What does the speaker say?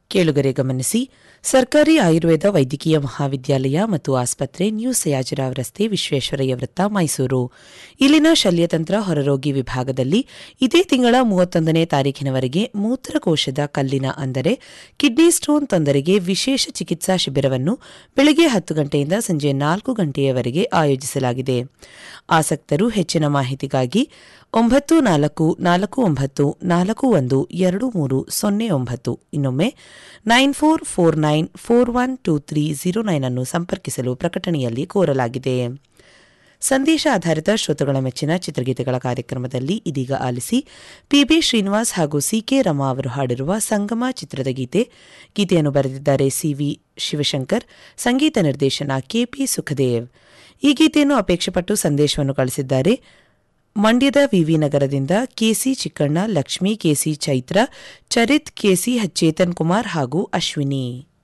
ಕೇಳುಗರೆ ಗಮನಿಸಿ ಸರ್ಕಾರಿ ಆಯುರ್ವೇದ ವೈದ್ಯಕೀಯ ಮಹಾವಿದ್ಯಾಲಯ ಮತ್ತು ಆಸ್ಪತ್ರೆ ನ್ಯೂ ಸಯಾಜಿರಾವ್ ರಸ್ತೆ ವಿಶ್ವೇಶ್ವರಯ್ಯ ವೃತ್ತ ಮೈಸೂರು ಇಲ್ಲಿನ ಶಲ್ಯತಂತ್ರ ಹೊರರೋಗಿ ವಿಭಾಗದಲ್ಲಿ ಇದೇ ತಿಂಗಳ ಮೂವತ್ತೊಂದನೇ ತಾರೀಖಿನವರೆಗೆ ಮೂತ್ರಕೋಶದ ಕಲ್ಲಿನ ಅಂದರೆ ಕಿಡ್ನಿ ಸ್ಟೋನ್ ತೊಂದರೆಗೆ ವಿಶೇಷ ಚಿಕಿತ್ಸಾ ಶಿಬಿರವನ್ನು ಬೆಳಗ್ಗೆ ಹತ್ತು ಗಂಟೆಯಿಂದ ಸಂಜೆ ನಾಲ್ಕು ಗಂಟೆಯವರೆಗೆ ಆಯೋಜಿಸಲಾಗಿದೆ ಆಸಕ್ತರು ಹೆಚ್ಚಿನ ಮಾಹಿತಿಗಾಗಿ ಒಂಬತ್ತು ನಾಲ್ಕು ನಾಲ್ಕು ಒಂಬತ್ತು ನಾಲ್ಕು ಒಂದು ಎರಡು ಮೂರು ಸೊನ್ನೆ ಒಂಬತ್ತು ಇನ್ನೊಮ್ಮೆ nine four four nine four one two three zero nine ಅನ್ನು ಸಂಪರ್ಕಿಸಲು ಪ್ರಕಟಣೆಯಲ್ಲಿ ಕೋರಲಾಗಿದೆ ಸಂದೇಶ ಆಧಾರಿತ ಶ್ರೋತೃಗಳ ಮೆಚ್ಚಿನ ಚಿತ್ರಗೀತೆಗಳ ಕಾರ್ಯಕ್ರಮದಲ್ಲಿ ಇದೀಗ ಆಲಿಸಿ ಪಿಬಿ ಶ್ರೀನಿವಾಸ್ ಹಾಗೂ ಸಿಕೆ ರಮಾ ಅವರು ಹಾಡಿರುವ ಸಂಗಮ ಚಿತ್ರದ ಗೀತೆ ಗೀತೆಯನ್ನು ಬರೆದಿದ್ದಾರೆ ಸಿವಿ ಶಿವಶಂಕರ್ ಸಂಗೀತ ನಿರ್ದೇಶನ ಕೆಪಿ ಸುಖದೇವ್ ಈ ಗೀತೆಯನ್ನು ಅಪೇಕ್ಷೆಪಟ್ಟು ಸಂದೇಶವನ್ನು ಕಳಿಸಿದ್ದಾರೆ ಮಂಡ್ಯದ ವಿವಿ ನಗರದಿಂದ K C Chikkanna Lakshmi K C Chaitra Charith K C Chetan Kumar ಹಾಗೂ ಅಶ್ವಿನಿ